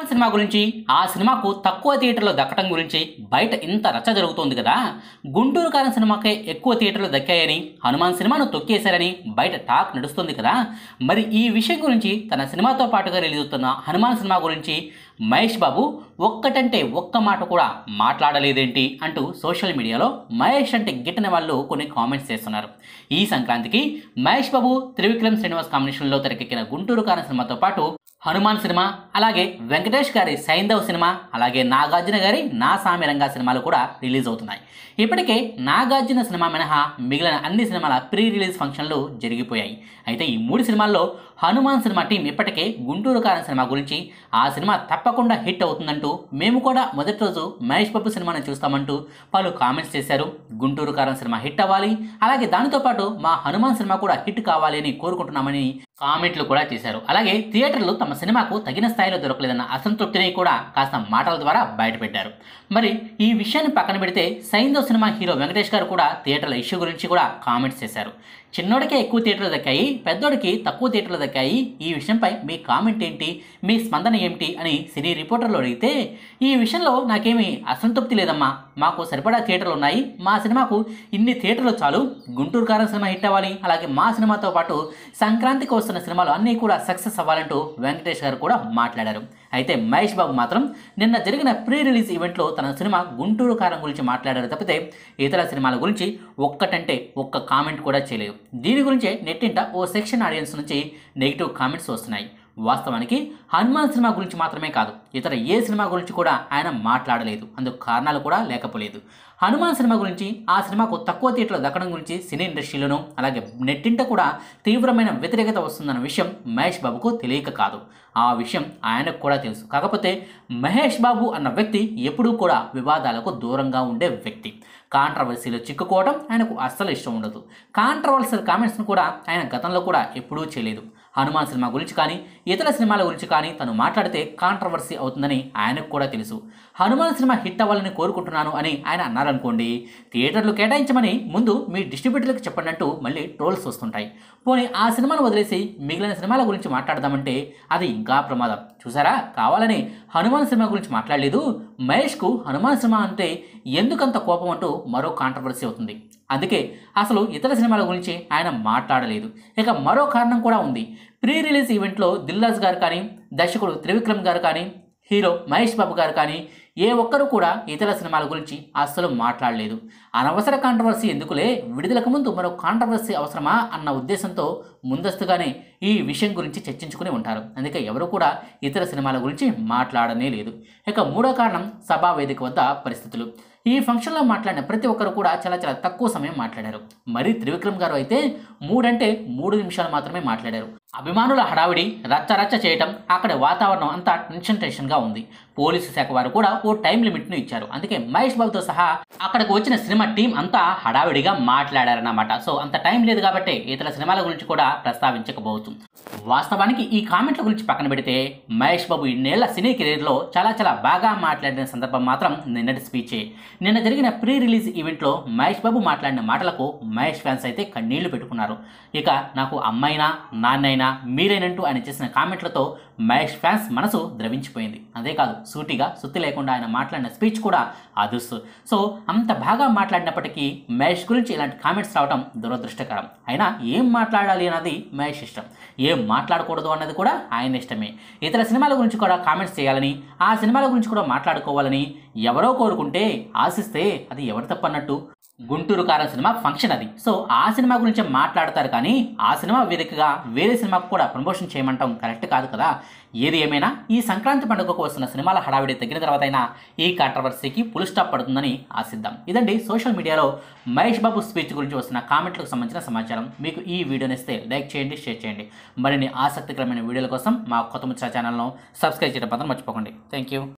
Hanuman cinema గురించి ఆ సినిమాకు తక్కువ థియేటర్లో దక్కడం గురించి బయట ఇంత రచ్చ జరుగుతోంది కదా గుంటూరు కారం సినిమాకే ఎక్కువ థియేటర్లు దక్కాయని హనుమాన్ సినిమాను తొక్కేశారని బయట టాక్ నడుస్తుంది కదా మరి ఈ విషయం గురించి తన సినిమాతో పాటుగా రిలీజ్ అవుతున్న హనుమాన్ సినిమా గురించి మహేష్ బాబు ఒక్కటంటే ఒక్క మాట కూడా మాట్లాడలేదేంటి అంటూ సోషల్ మీడియాలో మహేష్ అంటే గిట్టని వాళ్ళు కొన్ని కామెంట్స్ చేస్తున్నారు ఈ సంక్రాంతికి మహేష్ బాబు త్రివిక్రమ్ శ్రీనివాస్ కాంబినేషన్లో తెరకెక్కిన గుంటూరు కారం సినిమాతో పాటు హనుమాన్ సినిమా అలాగే వెంకటేష్ గారి సైంధవ్ సినిమా అలాగే నాగార్జున గారి నా సామి రంగా సినిమాలు కూడా రిలీజ్ అవుతున్నాయి ఇప్పటికే నాగార్జున సినిమా మినహా మిగిలిన అన్ని సినిమాల ప్రీ రిలీజ్ ఫంక్షన్లు జరిగిపోయాయి అయితే ఈ మూడు సినిమాల్లో హనుమాన్ సినిమా టీం ఇప్పటికే గుంటూరు కారం సినిమా గురించి ఆ సినిమా తప్పకుండా హిట్ అవుతుందంటూ మేము కూడా మొదటి రోజు మహేష్ బాబు సినిమాను చూస్తామంటూ పలు కామెంట్స్ చేశారు గుంటూరు కారం సినిమా హిట్ అవ్వాలి అలాగే దానితో పాటు మా హనుమాన్ సినిమా కూడా హిట్ కావాలి అని కోరుకుంటున్నామని కామెంట్లు కూడా చేశారు అలాగే థియేటర్లు తమ సినిమాకు తగిన స్థాయిలో దొరకలేదన్న అసంతృప్తిని కూడా కాస్త మాటల ద్వారా బయటపెట్టారు మరి ఈ విషయాన్ని పక్కన పెడితే సైందో సినిమా హీరో వెంకటేష్ గారు కూడా థియేటర్ల ఇష్యూ గురించి కూడా కామెంట్స్ చేశారు చిన్నోడికే ఎక్కువ థియేటర్లు దక్కాయి పెద్దోడికి తక్కువ థియేటర్లు దక్కాయి ఈ విషయంపై మీ కామెంట్ ఏంటి మీ స్పందన ఏమిటి అని సినీ రిపోర్టర్లు అడిగితే ఈ విషయంలో నాకేమీ అసంతృప్తి లేదమ్మా మాకు సరిపడా థియేటర్లు ఉన్నాయి మా సినిమాకు ఇన్ని థియేటర్లు చాలు గుంటూరు కారం సినిమా హిట్ అవ్వాలి అలాగే మా సినిమాతో పాటు సంక్రాంతికి వస్తున్న సినిమాలు అన్నీ కూడా సక్సెస్ అవ్వాలంటూ వెంకటేష్ గారు కూడా మాట్లాడారు అయితే మహేష్ బాబు మాత్రం నిన్న జరిగిన ప్రీ రిలీజ్ ఈవెంట్లో తన సినిమా గుంటూరు కారం గురించి మాట్లాడారు తప్పితే ఇతర సినిమాల గురించి ఒక్కటంటే ఒక్క కామెంట్ కూడా చేయలేదు దీని గురించే నెట్టింట ఓ సెక్షన్ ఆడియన్స్ నుంచి నెగిటివ్ కామెంట్స్ వస్తున్నాయి వాస్తవానికి హనుమాన్ సినిమా గురించి మాత్రమే కాదు ఇతర ఏ సినిమా గురించి కూడా ఆయన మాట్లాడలేదు అందుకు కారణాలు కూడా లేకపోలేదు హనుమాన్ సినిమా గురించి ఆ సినిమాకు తక్కువ థియేటర్లు దక్కడం గురించి సినీ ఇండస్ట్రీలోనూ అలాగే నెట్టింట కూడా తీవ్రమైన వ్యతిరేకత వస్తుందన్న విషయం మహేష్ బాబుకు తెలియక కాదు ఆ విషయం ఆయనకు కూడా తెలుసు కాకపోతే మహేష్ బాబు అన్న వ్యక్తి ఎప్పుడూ కూడా వివాదాలకు దూరంగా ఉండే వ్యక్తి కాంట్రవర్సీలో చిక్కుకోవడం ఆయనకు అస్సలు ఇష్టం ఉండదు కాంట్రవర్సల్ కామెంట్స్ను కూడా ఆయన గతంలో కూడా ఎప్పుడూ చేయలేదు హనుమాన్ సినిమా గురించి కానీ ఇతర సినిమాల గురించి కానీ తను మాట్లాడితే కాంట్రవర్సీ అవుతుందని ఆయనకు కూడా తెలుసు హనుమాన్ సినిమా హిట్ అవ్వాలని కోరుకుంటున్నాను అని ఆయన అన్నారనుకోండి థియేటర్లు కేటాయించమని ముందు మీ డిస్ట్రిబ్యూటర్లకు చెప్పండి అంటూ మళ్ళీ ట్రోల్స్ వస్తుంటాయి పోనీ ఆ సినిమాను వదిలేసి మిగిలిన సినిమాల గురించి మాట్లాడదామంటే అది ఇంకా ప్రమాదం చూసారా కావాలని హనుమాన్ సినిమా గురించి మాట్లాడలేదు మహేష్కు హనుమాన్ సినిమా అంటే ఎందుకంత కోపం అంటూ మరో కాంట్రవర్సీ అవుతుంది అందుకే అసలు ఇతర సినిమాల గురించి ఆయన మాట్లాడలేదు ఇక మరో కారణం కూడా ఉంది ప్రీ రిలీజ్ ఈవెంట్లో దిల్లాజ్ గారు కానీ దర్శకుడు త్రివిక్రమ్ గారు కానీ హీరో మహేష్ బాబు గారు కానీ ఏ ఒక్కరు కూడా ఇతర సినిమాల గురించి అస్సలు మాట్లాడలేదు అనవసర కాంట్రవర్సీ ఎందుకులే విడుదలకు ముందు మరో కాంట్రవర్సీ అవసరమా అన్న ఉద్దేశంతో ముందస్తుగానే ఈ విషయం గురించి చర్చించుకుని ఉంటారు అందుకే ఎవరు కూడా ఇతర సినిమాల గురించి మాట్లాడనే లేదు ఇక మూడో కారణం సభా వేదిక వద్ద పరిస్థితులు ఈ ఫంక్షన్లో మాట్లాడిన ప్రతి ఒక్కరు కూడా చాలా చాలా తక్కువ సమయం మాట్లాడారు మరి త్రివిక్రమ్ గారు అయితే మూడంటే మూడు నిమిషాలు మాత్రమే మాట్లాడారు అభిమానుల హడావిడి రచ్చ రచ్చ చేయటం అక్కడ వాతావరణం అంతా టెన్షన్ టెన్షన్గా ఉంది పోలీసు శాఖ వారు కూడా ఓ టైం లిమిట్ను ఇచ్చారు అందుకే మహేష్ బాబుతో సహా అక్కడికి వచ్చిన సినిమా టీం అంతా హడావిడిగా మాట్లాడారన్నమాట సో అంత టైం లేదు కాబట్టి ఇతర సినిమాల గురించి కూడా ప్రస్తావించకపోవచ్చు వాస్తవానికి ఈ కామెంట్ల గురించి పక్కన పెడితే మహేష్ బాబు ఇన్నేళ్ల సినీ కెరీర్లో చాలా చాలా బాగా మాట్లాడిన సందర్భం మాత్రం నిన్నటి స్పీచే నిన్న జరిగిన ప్రీ రిలీజ్ ఈవెంట్లో మహేష్ బాబు మాట్లాడిన మాటలకు మహేష్ ఫ్యాన్స్ అయితే కన్నీళ్లు పెట్టుకున్నారు ఇక నాకు అమ్మైనా నాన్నైనా మీరేనంటూ ఆయన చేసిన కామెంట్లతో మహేష్ ఫ్యాన్స్ మనసు ద్రవించిపోయింది అంతేకాదు సూటిగా సుత్తి లేకుండా ఆయన మాట్లాడిన స్పీచ్ కూడా అదుర్సు సో అంత బాగా మాట్లాడినప్పటికీ మహేష్ గురించి ఇలాంటి కామెంట్స్ రావడం దురదృష్టకరం అయినా ఏం మాట్లాడాలి అన్నది మహేష్ ఇష్టం ఏం మాట్లాడకూడదు అన్నది కూడా ఆయన ఇష్టమే ఇతర సినిమాల గురించి కూడా కామెంట్స్ చేయాలని ఆ సినిమాల గురించి కూడా మాట్లాడుకోవాలని ఎవరో కోరుకుంటే ఆశిస్తే అది ఎవరి తప్పన్నట్టు గుంటూరు కారం సినిమా ఫంక్షన్ అది సో ఆ సినిమా గురించి మాట్లాడతారు కానీ ఆ సినిమా వేదికగా వేరే సినిమాకు కూడా ప్రమోషన్ చేయమంటాం కరెక్ట్ కాదు కదా ఏది ఏమైనా ఈ సంక్రాంతి పండుగకు వస్తున్న సినిమాల హడావిడి తగ్గిన తర్వాత అయినా ఈ కాంట్రవర్సీకి పుల్ స్టాప్ పడుతుందని ఆశిద్దాం ఇదండి సోషల్ మీడియాలో మహేష్ బాబు స్పీచ్ గురించి వస్తున్న కామెంట్లకు సంబంధించిన సమాచారం మీకు ఈ వీడియోని ఇస్తే లైక్ చేయండి షేర్ చేయండి మరిన్ని ఆసక్తికరమైన వీడియోల కోసం మా కొత్త ముచ్చా ఛానల్ను సబ్స్క్రైబ్ చేయడం మాత్రం మర్చిపోకండి థ్యాంక్ యూ